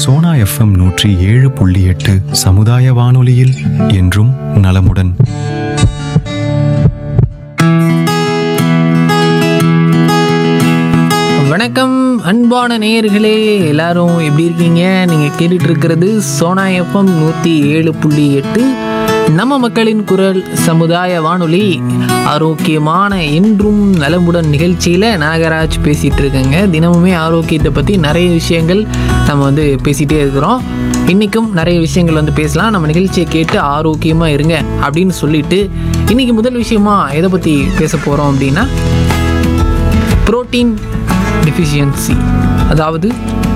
Sona FM நூற்றி ஏழு புள்ளி எட்டு சமுதாய வானொலியில் என்றும் நலமுடன் வணக்கம் அன்பான நேயர்களே எல்லாரும் எப்படி இருக்கீங்க நீங்கள் கேட்டுட்டு இருக்கிறது சோனா எஃப்எம் நூற்றி ஏழு புள்ளி எட்டு நம்ம மக்களின் குரல் சமுதாய வானொலி ஆரோக்கியமான என்றும் நலமுடன் நிகழ்ச்சியில் நாகராஜ் பேசிகிட்டு இருக்கேங்க தினமுமே ஆரோக்கியத்தை பற்றி நிறைய விஷயங்கள் நம்ம வந்து பேசிகிட்டே இருக்கிறோம் இன்றைக்கும் நிறைய விஷயங்கள் வந்து பேசலாம் நம்ம நிகழ்ச்சியை கேட்டு ஆரோக்கியமாக இருங்க அப்படின்னு சொல்லிட்டு இன்றைக்கி முதல் விஷயமா எதை பற்றி பேச போகிறோம் அப்படின்னா புரோட்டீன் டெஃபிஷியன்சி அதாவது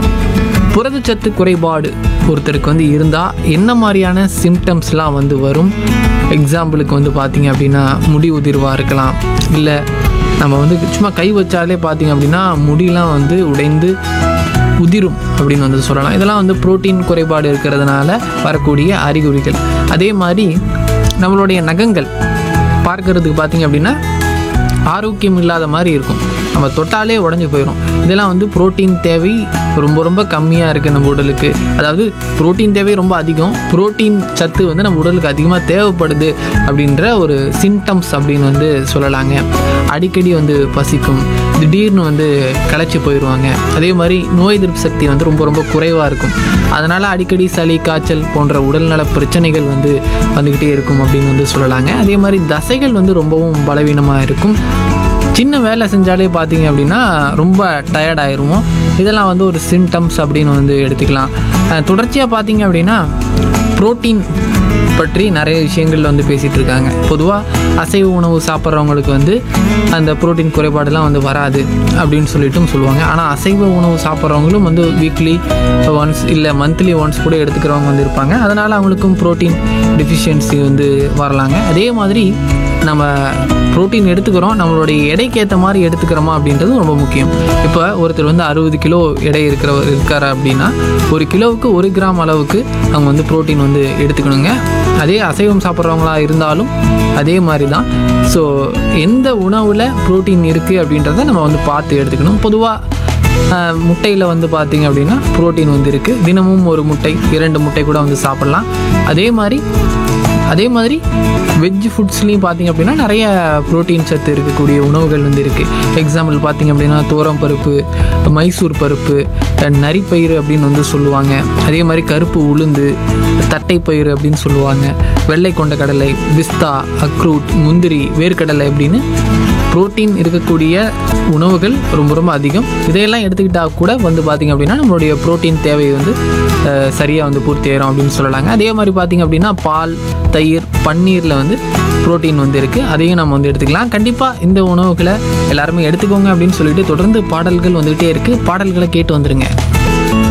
புரதச்சத்து குறைபாடு ஒருத்தருக்கு வந்து இருந்தால் என்ன மாதிரியான சிம்டம்ஸ்லாம் வந்து வரும் எக்ஸாம்பிளுக்கு வந்து பார்த்தீங்க அப்படின்னா முடி உதிர்வாக இருக்கலாம் இல்லை நம்ம வந்து சும்மா கை வச்சாலே பார்த்தீங்க அப்படின்னா முடியெலாம் வந்து உடைந்து உதிரும் அப்படின்னு வந்து சொல்லலாம் இதெல்லாம் வந்து புரோட்டீன் குறைபாடு இருக்கிறதுனால வரக்கூடிய அறிகுறிகள் அதே மாதிரி நம்மளுடைய நகங்கள் பார்க்கறதுக்கு பார்த்தீங்க அப்படின்னா ஆரோக்கியம் இல்லாத மாதிரி இருக்கும் நம்ம தொட்டாலே உடஞ்சி போயிடும் இதெல்லாம் வந்து புரோட்டீன் தேவை ரொம்ப ரொம்ப கம்மியாக இருக்குது நம்ம உடலுக்கு அதாவது புரோட்டீன் தேவை ரொம்ப அதிகம் புரோட்டீன் சத்து வந்து நம்ம உடலுக்கு அதிகமாக தேவைப்படுது அப்படின்ற ஒரு சிம்டம்ஸ் அப்படின்னு வந்து சொல்லலாங்க அடிக்கடி வந்து பசிக்கும் திடீர்னு வந்து களைச்சி போயிடுவாங்க அதே மாதிரி நோய் எதிர்ப்பு சக்தி வந்து ரொம்ப ரொம்ப குறைவாக இருக்கும் அதனால் அடிக்கடி சளி காய்ச்சல் போன்ற உடல்நல பிரச்சனைகள் வந்து வந்துக்கிட்டே இருக்கும் அப்படின்னு வந்து சொல்லலாங்க அதே மாதிரி தசைகள் வந்து ரொம்பவும் பலவீனமாக இருக்கும் சின்ன வேலை செஞ்சாலே பார்த்தீங்க அப்படின்னா ரொம்ப டயர்ட் ஆயிடுவோம் இதெல்லாம் வந்து ஒரு சிம்டம்ஸ் அப்படின்னு வந்து எடுத்துக்கலாம் அஹ் தொடர்ச்சியாக பார்த்தீங்க அப்படின்னா புரோட்டீன் பற்றி நிறைய விஷயங்கள் வந்து பேசிகிட்டு இருக்காங்க பொதுவாக அசைவ உணவு சாப்பிட்றவங்களுக்கு வந்து அந்த புரோட்டீன் குறைபாடுலாம் வந்து வராது அப்படின்னு சொல்லிட்டும் சொல்லுவாங்க ஆனால் அசைவ உணவு சாப்பிட்றவங்களும் வந்து வீக்லி ஒன்ஸ் இல்லை மந்த்லி ஒன்ஸ் கூட எடுத்துக்கிறவங்க வந்து இருப்பாங்க அதனால் அவங்களுக்கும் புரோட்டீன் டெஃபிஷியன்சி வந்து வரலாங்க அதே மாதிரி நம்ம புரோட்டீன் எடுத்துக்கிறோம் நம்மளுடைய எடைக்கு ஏற்ற மாதிரி எடுத்துக்கிறோமா அப்படின்றது ரொம்ப முக்கியம் இப்போ ஒருத்தர் வந்து அறுபது கிலோ எடை இருக்கிறவர் இருக்காரு அப்படின்னா ஒரு கிலோவுக்கு ஒரு கிராம் அளவுக்கு அவங்க வந்து புரோட்டீன் வந்து எடுத்துக்கணுங்க அதே அசைவம் சாப்பிட்றவங்களா இருந்தாலும் அதே மாதிரி தான் ஸோ எந்த உணவில் புரோட்டீன் இருக்குது அப்படின்றத நம்ம வந்து பார்த்து எடுத்துக்கணும் பொதுவாக முட்டையில் வந்து பார்த்தீங்க அப்படின்னா புரோட்டீன் வந்து இருக்குது தினமும் ஒரு முட்டை இரண்டு முட்டை கூட வந்து சாப்பிட்லாம் அதே மாதிரி அதே மாதிரி வெஜ் ஃபுட்ஸ்லேயும் பார்த்தீங்க அப்படின்னா நிறைய புரோட்டீன் சத்து இருக்கக்கூடிய உணவுகள் வந்து இருக்குது எக்ஸாம்பிள் பார்த்தீங்க அப்படின்னா தோரம் பருப்பு மைசூர் பருப்பு நரிப்பயிறு அப்படின்னு வந்து சொல்லுவாங்க அதே மாதிரி கருப்பு உளுந்து தட்டைப்பயிறு அப்படின்னு சொல்லுவாங்க வெள்ளை கொண்ட கடலை பிஸ்தா அக்ரூட் முந்திரி வேர்க்கடலை அப்படின்னு புரோட்டீன் இருக்கக்கூடிய உணவுகள் ரொம்ப ரொம்ப அதிகம் இதையெல்லாம் எடுத்துக்கிட்டால் கூட வந்து பார்த்திங்க அப்படின்னா நம்மளுடைய புரோட்டீன் தேவை வந்து சரியாக வந்து பூர்த்தி ஆயிரும் அப்படின்னு சொல்லலாங்க அதே மாதிரி பார்த்திங்க அப்படின்னா பால் தயிர் பன்னீரில் வந்து புரோட்டீன் வந்து இருக்குது அதையும் நம்ம வந்து எடுத்துக்கலாம் கண்டிப்பாக இந்த உணவுகளை எல்லாருமே எடுத்துக்கோங்க அப்படின்னு சொல்லிட்டு தொடர்ந்து பாடல்கள் வந்துகிட்டே இருக்குது பாடல்களை கேட்டு வந்துருங்க